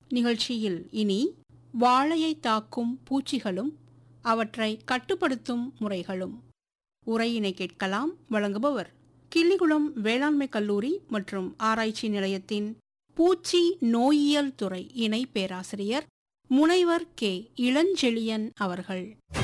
நிகழ்ச்சியில் இனி வாழையை தாக்கும் பூச்சிகளும் அவற்றை கட்டுப்படுத்தும் முறைகளும் உரையினை கேட்கலாம் வழங்குபவர் கிள்ளிகுளம் வேளாண்மை கல்லூரி மற்றும் ஆராய்ச்சி நிலையத்தின் பூச்சி நோயியல் துறை இணை பேராசிரியர் முனைவர் கே இளஞ்செழியன் அவர்கள்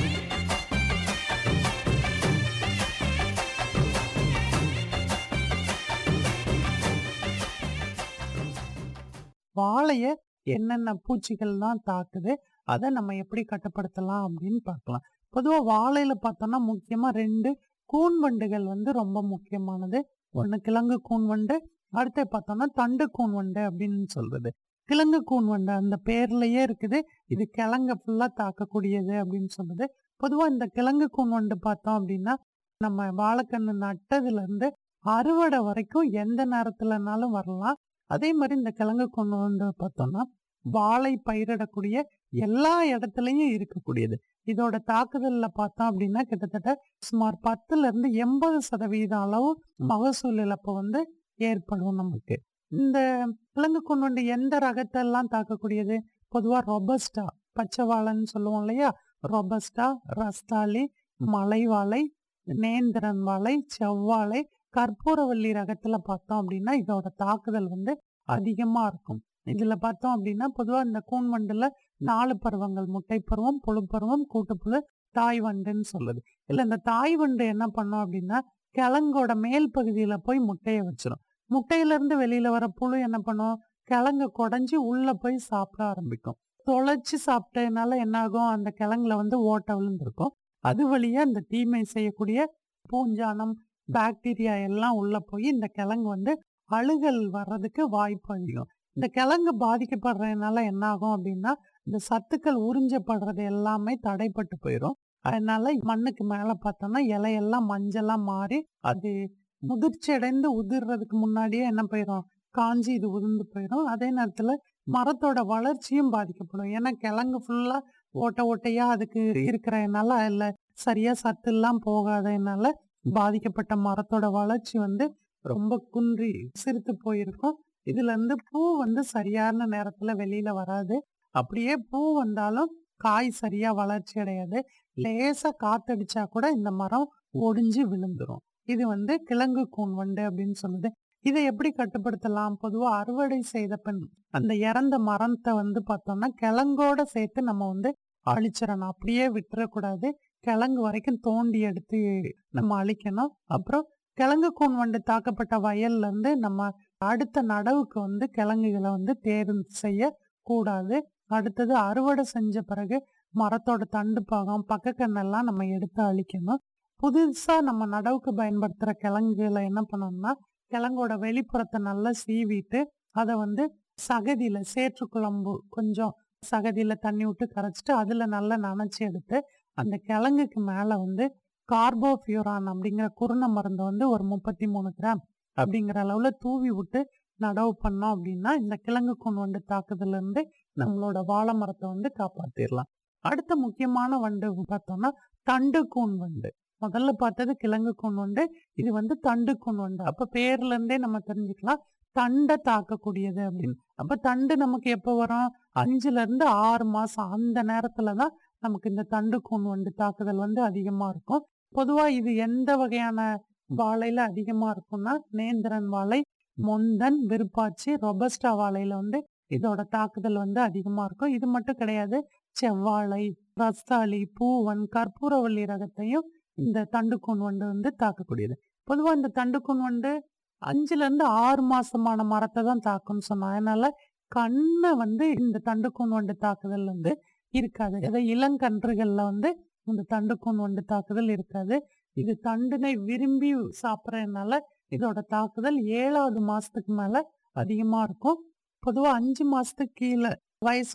வாழைய என்னென்ன பூச்சிகள்லாம் தாக்குது அதை நம்ம எப்படி கட்டுப்படுத்தலாம் அப்படின்னு பார்க்கலாம் பொதுவா வாழையில பார்த்தோம்னா முக்கியமா ரெண்டு கூன் வண்டுகள் வந்து ரொம்ப முக்கியமானது ஒண்ணு கிழங்கு கூன் வண்டு அடுத்து பார்த்தோம்னா தண்டு கூன் வண்டு அப்படின்னு சொல்றது கிழங்கு கூன் வண்டு அந்த பேர்லயே இருக்குது இது கிழங்க ஃபுல்லா தாக்கக்கூடியது அப்படின்னு சொல்றது பொதுவா இந்த கிழங்கு கூன் வண்டு பார்த்தோம் அப்படின்னா நம்ம வாழைக்கண்ணு நட்டதுல இருந்து அறுவடை வரைக்கும் எந்த நேரத்துலனாலும் வரலாம் அதே மாதிரி இந்த கிழங்கு கொண்டு வந்து பார்த்தோம்னா வாழை பயிரிடக்கூடிய எல்லா இடத்துலயும் இருக்கக்கூடியது இதோட தாக்குதல்ல பார்த்தோம் அப்படின்னா கிட்டத்தட்ட சுமார் பத்துல இருந்து எண்பது சதவீதம் அளவு மகசூல் இழப்பு வந்து ஏற்படும் நமக்கு இந்த கிழங்கு கொண்டு வந்து எந்த ரகத்தெல்லாம் தாக்கக்கூடியது பொதுவா ரொபஸ்டா பச்சை வாழைன்னு சொல்லுவோம் இல்லையா ரொபஸ்டா ரஸ்தாலி மலைவாழை நேந்திரன் வாழை செவ்வாழை கற்பூரவல்லி ரகத்துல பார்த்தோம் அப்படின்னா இதோட தாக்குதல் வந்து அதிகமா இருக்கும் இதுல பார்த்தோம் அப்படின்னா பொதுவா இந்த கூன் வண்டுல நாலு பருவங்கள் முட்டை பருவம் புழு பருவம் கூட்டுப்புழு தாய் வண்டுன்னு சொல்லுது இல்ல இந்த தாய் வண்டு என்ன பண்ணும் அப்படின்னா கிழங்கோட மேல் பகுதியில போய் முட்டைய வச்சிரும் முட்டையில இருந்து வெளியில வர புழு என்ன பண்ணும் கிழங்க குடஞ்சி உள்ள போய் சாப்பிட ஆரம்பிக்கும் தொலைச்சு சாப்பிட்டதுனால என்ன ஆகும் அந்த கிழங்குல வந்து ஓட்ட விழுந்திருக்கும் அது வழியா இந்த தீமை செய்யக்கூடிய பூஞ்சானம் பாக்டீரியா எல்லாம் உள்ள போய் இந்த கிழங்கு வந்து அழுகல் வர்றதுக்கு வாய்ப்பு அதிகம் இந்த கிழங்கு பாதிக்கப்படுறதுனால என்ன ஆகும் அப்படின்னா இந்த சத்துக்கள் உறிஞ்சப்படுறது எல்லாமே தடைப்பட்டு போயிடும் அதனால மண்ணுக்கு மேல பார்த்தோம்னா இலையெல்லாம் மஞ்சளா மாறி அது முதிர்ச்சி அடைந்து உதிர்றதுக்கு முன்னாடியே என்ன போயிடும் காஞ்சி இது உதிர்ந்து போயிடும் அதே நேரத்துல மரத்தோட வளர்ச்சியும் பாதிக்கப்படும் ஏன்னா கிழங்கு ஃபுல்லா ஓட்ட ஓட்டையா அதுக்கு இருக்கிறதுனால அதுல சரியா சத்து எல்லாம் போகாததுனால பாதிக்கப்பட்ட மரத்தோட வளர்ச்சி வந்து ரொம்ப குன்றி சிரித்து போயிருக்கும் இதுல இருந்து பூ வந்து சரியான நேரத்துல வெளியில வராது அப்படியே பூ வந்தாலும் காய் சரியா வளர்ச்சி அடையாது லேசா காத்தடிச்சா கூட இந்த மரம் ஒடிஞ்சு விழுந்துரும் இது வந்து கிழங்கு கூன் வண்டு அப்படின்னு சொல்லுது இதை எப்படி கட்டுப்படுத்தலாம் பொதுவா அறுவடை செய்த பின் அந்த இறந்த மரத்தை வந்து பார்த்தோம்னா கிழங்கோட சேர்த்து நம்ம வந்து அழிச்சிடணும் அப்படியே விட்டுறக்கூடாது கிழங்கு வரைக்கும் தோண்டி எடுத்து நம்ம அழிக்கணும் அப்புறம் கிழங்கு கூன் வண்டு தாக்கப்பட்ட வயல்ல இருந்து நம்ம அடுத்த நடவுக்கு வந்து கிழங்குகளை வந்து தேர்வு செய்ய கூடாது அடுத்தது அறுவடை செஞ்ச பிறகு மரத்தோட தண்டு பாகம் பக்கக்கண்ணெல்லாம் நம்ம எடுத்து அழிக்கணும் புதுசா நம்ம நடவுக்கு பயன்படுத்துற கிழங்குகளை என்ன பண்ணணும்னா கிழங்கோட வெளிப்புறத்தை நல்லா சீவிட்டு அதை வந்து சகதியில சேற்று குழம்பு கொஞ்சம் சகதியில தண்ணி விட்டு கரைச்சிட்டு அதுல நல்லா நனைச்சி எடுத்து அந்த கிழங்குக்கு மேல வந்து கார்போஃபியூரான் அப்படிங்கிற குருண மருந்தை வந்து ஒரு முப்பத்தி மூணு கிராம் அப்படிங்கிற அளவுல தூவி விட்டு நடவு பண்ணோம் அப்படின்னா இந்த கிழங்கு கூன் வண்டு தாக்குதல இருந்து நம்மளோட வாழை மரத்தை வந்து காப்பாத்திடலாம் அடுத்த முக்கியமான வண்டு பார்த்தோம்னா தண்டு கூன் வண்டு முதல்ல பார்த்தது கிழங்கு கூன் வண்டு இது வந்து தண்டு கூன் வண்டு அப்ப பேர்ல இருந்தே நம்ம தெரிஞ்சுக்கலாம் தண்டை தாக்கக்கூடியது அப்படின்னு அப்ப தண்டு நமக்கு எப்போ வரும் அஞ்சுல இருந்து ஆறு மாசம் அந்த நேரத்துலதான் நமக்கு இந்த தண்டு கூன் வண்டு தாக்குதல் வந்து அதிகமா இருக்கும் பொதுவா இது எந்த வகையான வாழையில அதிகமா இருக்கும்னா நேந்திரன் வாழை மொந்தன் விருப்பாச்சி ரொபஸ்டா வாழையில வந்து இதோட தாக்குதல் வந்து அதிகமா இருக்கும் இது மட்டும் கிடையாது செவ்வாழை ரஸ்தாளி பூவன் கற்பூரவள்ளி ரகத்தையும் இந்த தண்டுக்கூன் வண்டு வந்து தாக்கக்கூடியது பொதுவா இந்த தண்டுக்கூன் வண்டு அஞ்சுல இருந்து ஆறு மாசமான மரத்தை தான் தாக்கும்னு சொன்னோம் அதனால கண்ணை வந்து இந்த தண்டுக்கூன் வண்டு தாக்குதல் வந்து இருக்காது அதாவது இளங்கன்றுகள்ல வந்து இந்த தண்டுக்கூன் வண்டு தாக்குதல் இருக்காது இது தண்டினை விரும்பி சாப்பிட்றதுனால இதோட தாக்குதல் ஏழாவது மாசத்துக்கு மேல அதிகமா இருக்கும் பொதுவா அஞ்சு மாசத்துக்கு கீழே வயசு